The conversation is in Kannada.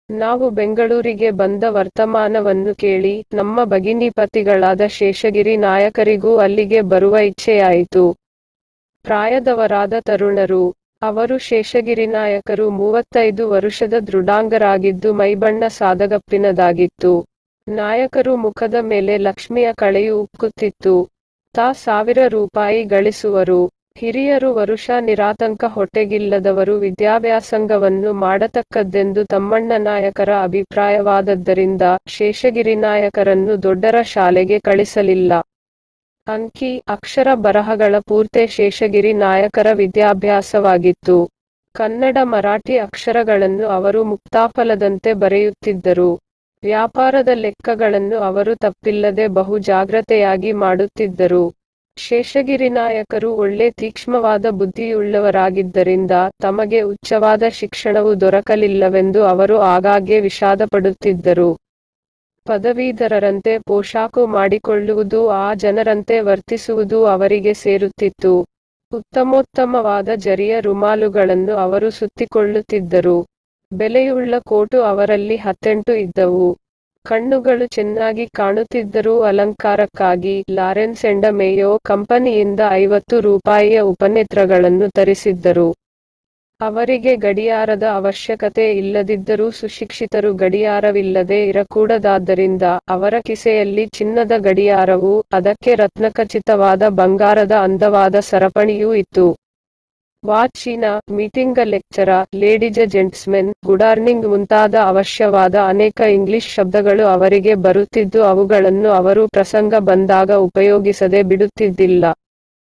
ನಾವು ಬೆಂಗಳೂರಿಗೆ ಬಂದ ವರ್ತಮಾನವನ್ನು ಕೇಳಿ ನಮ್ಮ ಭಗಿನಿಪತಿಗಳಾದ ಶೇಷಗಿರಿ ನಾಯಕರಿಗೂ ಅಲ್ಲಿಗೆ ಬರುವ ಇಚ್ಛೆಯಾಯಿತು. ಪ್ರಾಯದವರಾದ ತರುಣರು. ಅವರು ಶೇಷಗಿರಿ ನಾಯಕರು ಮೂವತ್ತೈದು ವರುಷದ ದೃಢಾಂಗರಾಗಿದ್ದು ಮೈಬಣ್ಣ ಸಾದಗಪ್ಪಿನದಾಗಿತ್ತು. ನಾಯಕರು ಮುಖದ ಮೇಲೆ ಲಕ್ಷ್ಮಿಯ ಕಳೆಯು ಉಕ್ಕುತ್ತಿತ್ತು. ತಾ ಸಾವಿರ ರೂಪಾಯಿ ಗಳಿಸುವರು. ಹಿರಿಯರು ವರುಷ ನಿರಾತಂಕ ಹೊಟ್ಟೆಗಿಲ್ಲದವರು ವಿದ್ಯಾವ್ಯಾಸಂಗವನ್ನು ಮಾಡತಕ್ಕದ್ದೆಂದು ತಮ್ಮಣ್ಣ ನಾಯಕರ ಅಭಿಪ್ರಾಯವಾದದ್ದರಿಂದ ಶೇಷಗಿರಿ ನಾಯಕರನ್ನು ದೊಡ್ಡರ ಶಾಲೆಗೆ ಕಳಿಸಲಿಲ್ಲ. ಅಂಕಿ, ಅಕ್ಷರ ಬರಹಗಳ ಪೂರ್ತೆ ಶೇಷಗಿರಿ ನಾಯಕರ ವಿದ್ಯಾಭ್ಯಾಸವಾಗಿತ್ತು. ಕನ್ನಡ ಮರಾಠಿ ಅಕ್ಷರಗಳನ್ನು ಅವರು ಮುಕ್ತಾಫಲದಂತೆ ಬರೆಯುತ್ತಿದ್ದರು. ವ್ಯಾಪಾರದ ಲೆಕ್ಕಗಳನ್ನು ಅವರು ತಪ್ಪಿಲ್ಲದೆ ಬಹು ಜಾಗ್ರತೆಯಾಗಿ ಮಾಡುತ್ತಿದ್ದರು. ಶೇಷಗಿರಿ ನಾಯಕರು ಒಳ್ಳೆ ತೀಕ್ಷ್ಣವಾದ ಬುದ್ಧಿಯುಳ್ಳವರಾಗಿದ್ದರಿಂದ ತಮಗೆ ಉಚ್ಚವಾದ ಶಿಕ್ಷಣವು ದೊರಕಲಿಲ್ಲವೆಂದು ಅವರು ಆಗಾಗ್ಗೆ ವಿಷಾದಪಡುತ್ತಿದ್ದರು. ಪದವೀಧರರಂತೆ ಪೋಷಾಕು ಮಾಡಿಕೊಳ್ಳುವುದೂ ಆ ಜನರಂತೆ ವರ್ತಿಸುವುದೂ ಅವರಿಗೆ ಸೇರುತ್ತಿತ್ತು. ಉತ್ತಮೋತ್ತಮವಾದ ಜರಿಯ ರುಮಾಲುಗಳನ್ನು ಅವರು ಸುತ್ತಿಕೊಳ್ಳುತ್ತಿದ್ದರು. ಬೆಲೆಯುಳ್ಳ ಕೋಟು ಅವರಲ್ಲಿ ಹತ್ತೆಂಟು ಇದ್ದವು. ಕಣ್ಣುಗಳು ಚೆನ್ನಾಗಿ ಕಾಣುತ್ತಿದ್ದರೂ ಅಲಂಕಾರಕ್ಕಾಗಿ ಲಾರೆನ್ಸ್ ಎಂಡ ಮೇಯೊ ಕಂಪನಿಯಿಂದ ಐವತ್ತು ರೂಪಾಯಿಯ ಉಪನೇತ್ರಗಳನ್ನು ತರಿಸಿದ್ದರು. ಅವರಿಗೆ ಗಡಿಯಾರದ ಅವಶ್ಯಕತೆ ಇಲ್ಲದಿದ್ದರೂ ಸುಶಿಕ್ಷಿತರು ಗಡಿಯಾರವಿಲ್ಲದೆ ಇರಕೂಡದಾದ್ದರಿಂದ ಅವರ ಕಿಸೆಯಲ್ಲಿ ಚಿನ್ನದ ಗಡಿಯಾರವೂ ಅದಕ್ಕೆ ರತ್ನಖಚಿತವಾದ ಬಂಗಾರದ ಅಂದವಾದ ಸರಪಣಿಯೂ ಇತ್ತು. ವಾಚಿನ, ಮೀಟಿಂಗ ಲೆಕ್ಚರ, ಲೇಡೀಜ ಜೆಂಟ್ಸ್ಮೆನ್, ಗುಡಾರ್ನಿಂಗ್ ಮುಂತಾದ ಅವಶ್ಯವಾದ ಅನೇಕ ಇಂಗ್ಲಿಷ್ ಶಬ್ದಗಳು ಅವರಿಗೆ ಬರುತ್ತಿದ್ದು ಅವುಗಳನ್ನು ಅವರು ಪ್ರಸಂಗ ಬಂದಾಗ ಉಪಯೋಗಿಸದೆ ಬಿಡುತ್ತಿದ್ದಿಲ್ಲ.